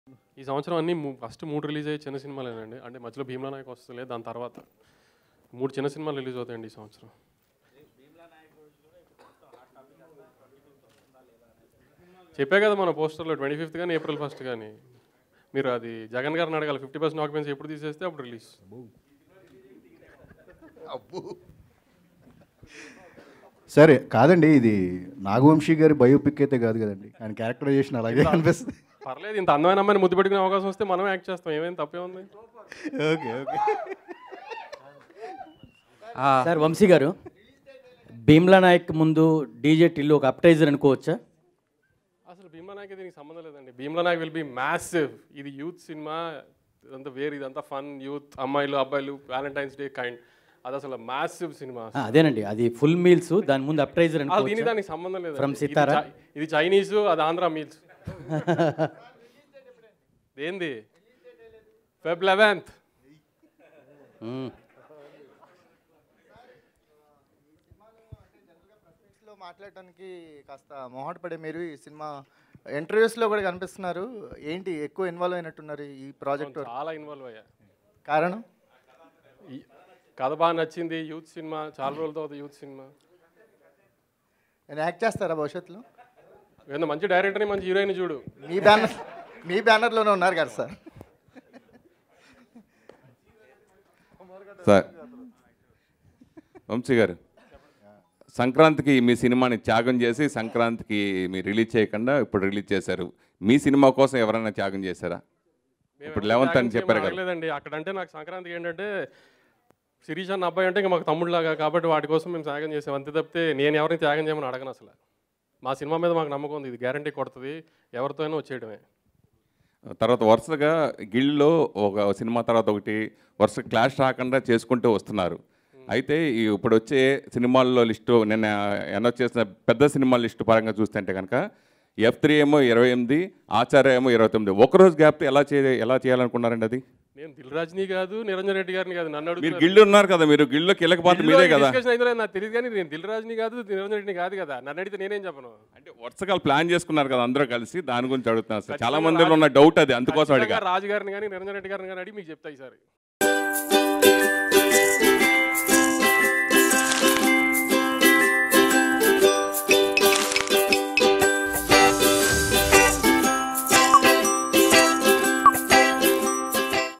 ఈ సంవత్సరం అన్ని ఫస్ట్ మూడు రిలీజ్ అయ్యే చిన్న సినిమాలేనండి అంటే మధ్యలో భీమ్లా నాయక్ వస్తలే దాని తర్వాత మూడు చిన్న సినిమాలు రిలీజ్ అవుతాయండి ఈ సంవత్సరం చెప్పే కదా మన పోస్టర్లో ట్వంటీ ఫిఫ్త్ కానీ ఏప్రిల్ ఫస్ట్ కానీ మీరు అది జగన్ గారిని అడగాలి ఫిఫ్టీ పర్సెంట్ ఆక్యుపెన్సీ ఎప్పుడు తీసేస్తే అప్పుడు రిలీజ్ సరే కాదండి ఇది నాగవంశీ గారి బయోపిక్ అయితే కాదు కదండి ఆయన క్యారెక్టరైజేషన్ అలాగే అనిపిస్తుంది పర్లేదు ఇంత అందమైన అమ్మాయిని ముద్దు పెట్టుకునే అవకాశం వస్తే మనం యాక్ట్ చేస్తాం ఏమేం తప్పే ఉంది ఓకే ఓకే సార్ వంశీ గారు భీమ్లా నాయక్ ముందు డీజే టిల్లు ఒక అప్టైజర్ అనుకోవచ్చా అసలు భీమ్లా నాయక్ దీనికి సంబంధం లేదండి Bheemla Nayak will be massive ఇది యూత్ సినిమా ఇదంతా వేరు ఇదంతా ఫన్ యూత్ అమ్మాయిలు అబ్బాయిలు వ్యాలంటైన్స్ డే కైండ్ అది అసలు మ్యాసివ్ సినిమా ఆ, అదేనండి అది ఫుల్ మీల్స్ దాని ముందు అప్టైజర్ అది దీని అనుకోవచ్చా దానికి సంబంధం లేదు From సితారా? ఇది చైనీస్ అది ఆంధ్ర మీల్స్ ఏంది ఫెబ్ లెవెన్త్ మ్మ్. లో మాట్లాడటానికి కాస్త మొహట పడే మీరు ఈ సినిమా ఇంటర్వ్యూస్లో కూడా కనిపిస్తున్నారు ఏంటి ఎక్కువ ఇన్వాల్వ్ అయినట్టున్నారు ఈ ప్రాజెక్ట్ చాలా ఇన్వాల్వ్ అయ్యా కారణం ఈ కథ బాగా నచ్చింది యూత్ సినిమా చాలా రోజుల తర్వాత యూత్ సినిమా నేను యాక్ట్ చేస్తారా భవిష్యత్తులో ఏదో మంచి డైరెక్టర్ని మంచి హీరోయిన్ చూడు మీ బ్యానర్ మీ బ్యానర్లోనే ఉన్నారు కదా సార్ సార్ వంశీ గారు సంక్రాంతికి మీ సినిమాని త్యాగం చేసి సంక్రాంతికి మీరు రిలీజ్ చేయకుండా ఇప్పుడు రిలీజ్ చేశారు మీ సినిమా కోసం ఎవరైనా త్యాగం చేశారా ఇప్పుడు లెవెన్త్ అని చెప్పారు కదా లేదండి అక్కడంటే నాకు సంక్రాంతికి ఏంటంటే శిరీష్ అన్న అబ్బాయి అంటే ఇంకా మాకు తమ్ముడులాగా కాబట్టి వాటి కోసం మేము త్యాగం చేసాం అంతే తప్పితే నేను ఎవరిని త్యాగం చేయమని అడగను అసలు మా సినిమా మీద మాకు నమ్మకం ఉంది ఇది గ్యారంటీ కొడుతుంది ఎవరితో అయినా వచ్చేయడమే తర్వాత వరుసగా గిల్డ్లో ఒక సినిమా తర్వాత ఒకటి వరుస క్లాష్ రాకుండా చేసుకుంటూ వస్తున్నారు అయితే ఈ ఇప్పుడు వచ్చే సినిమాల్లో లిస్టు నిన్న అనౌన్స్ చేసిన పెద్ద సినిమా లిస్టు పరంగా చూస్తుంటే కనుక ఎఫ్ త్రీ ఏమో ఇరవై ఎనిమిది ఆచార్య ఏమో ఇరవై తొమ్మిది ఒకరోజు గ్యాప్ ఎలా చే ఎలా చేయాలనుకున్నారండి అది నేను దిల్ రాజ్ని కాదు నిరంజన్ రెడ్డి గారిని కాదు నన్ను మీరు అడుగుతున్నారు. గిల్డ్ ఉన్నారు కదా మీరు గిల్డ్లో కీలక పాత్ర దిల్లో మీదే ఈ కదా discussion అయితే నాకు తెలియదు కానీ నేను దిల్ రాజ్ని కాదు నిరంజన్ రెడ్డిని కాదు కదా నన్ను అడిగితే నేనేం చెప్పను అంటే వరుసగా ప్లాన్ చేసుకున్నారు కదా అందరూ కలిసి దాని గురించి అడుగుతున్నారు సార్ చాలా మందిలో ఉన్న డౌట్ అది అందుకోసం అడిగా ఖచ్చితంగా రాజు గారిని కానీ నిరంజన్ రెడ్డి గారిని కానీ అడిగి మీకు చెప్తా ఈసారి